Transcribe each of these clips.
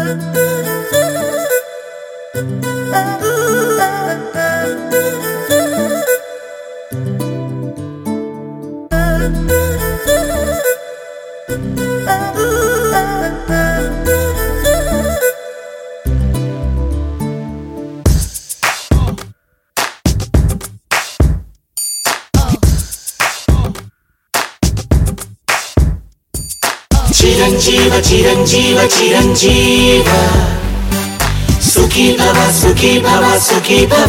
చిరంజీవ చిరంజీవ చిరంజీవ సుఖీ భవ సుఖీ భవ సుఖీ భవ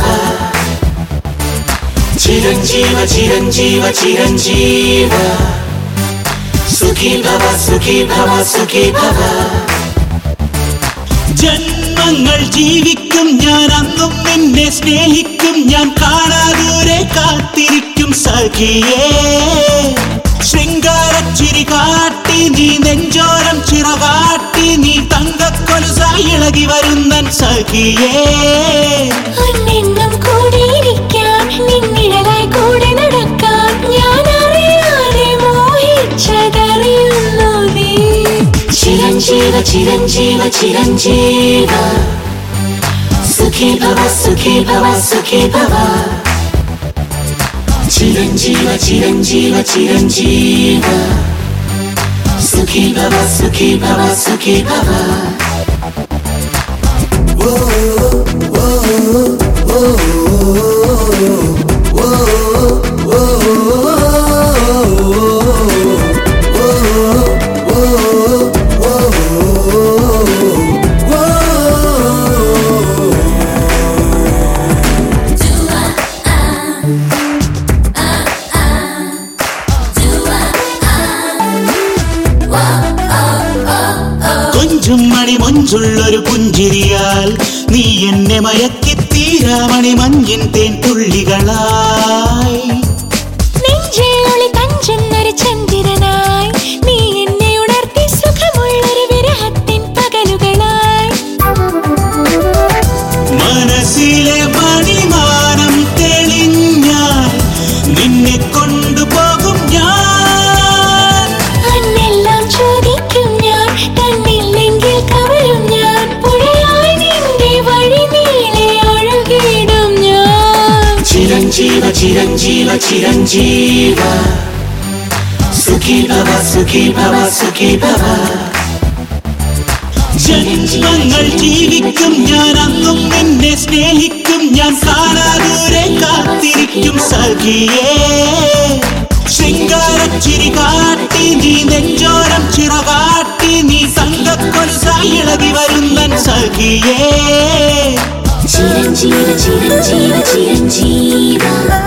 చిరంజీవ చిరంజీవ చిరంజీవ സുഖി ഭവ സുഖി ഭവ സുഖി ഭവ ജന്മങ്ങൾ ജീവിക്കും ഞാൻ അന്നും നിന്നെ സ്നേഹിക്കും ഞാൻ കാണാദൂരെ കാത്തിരിക്കും സഖിയേ ശൃംഗാരച്ചിരി കാട്ടി നീ നെഞ്ചോരം ചിറകാട്ടി നീ തങ്കക്കൊലുസായി ഇളകി വരുന്നൻ സഖിയേ അന്നെന്നും കൂടിയിരിക്കാൻ നിന്നിഴലായി കൂടെ നടക്കാൻ ഞാൻ അറിയാതെ മോഹിച്ചതറിയുന്നു നീ ചിരഞ്ജീവ ചിരഞ്ജീവ ചിരഞ്ജീവ സുഖി ഭവ സുഖി ഭവ സുഖി ഭവ ചിരഞ്ജീവ ചിരഞ്ജീവ ചിരഞ്ജീവ സുഖി ഭവ സുഖി ഭവ സുഖി ഭവ കൊഞ്ചും മണി മൊഞ്ചുള്ളൊരു പുഞ്ചിരിയാൽ നീ എന്നെ മയക്കി തീരാമണി മഞ്ഞിൻ തേൻ തുള്ളികളായി നെഞ്ചിൽ ഒളി തഞ്ചുന്നൊരു ചന്ദ്രനായി നീ എന്നെ ഉണർത്തി സുഖമുള്ളൊരു വിരഹത്തിൻ പകലുകളായി മനസ്സിലെ മണിമാനം തെളിഞ്ഞാൽ നിന്നെ കൊണ്ടുപോകും ഞാൻ അന്നെല്ലാം ചോദിക്കും ഞാൻ കണ്ണില്ലെങ്കിൽ കവരും ഞാൻ പുഴയായി നിന്റെ വഴി നീളെ ഒഴുകിയിടും ഞാൻ ചിരഞ്ജീവ ചിരഞ്ജീവ ചിരഞ്ജീവ സുഖി ഭവ സുഖി ഭവ സുഖി ഭവ ജന്മങ്ങൾ ജീവിക്കും ഞാൻ അന്നും നിന്നെ സ്നേഹിക്കും ഞാൻ കാണാദൂരെ കാത്തിരിക്കും സഖിയേ ശൃംഗാരച്ചിരി കാട്ടി നീ നെഞ്ചോരം ചിറകാട്ടി നീ തങ്കക്കൊലുസായി ഇളകി വരുന്നൻ സഖിയേ ചിരഞ്ജീവ ചിരഞ്ജീവ ചിരഞ്ജീവ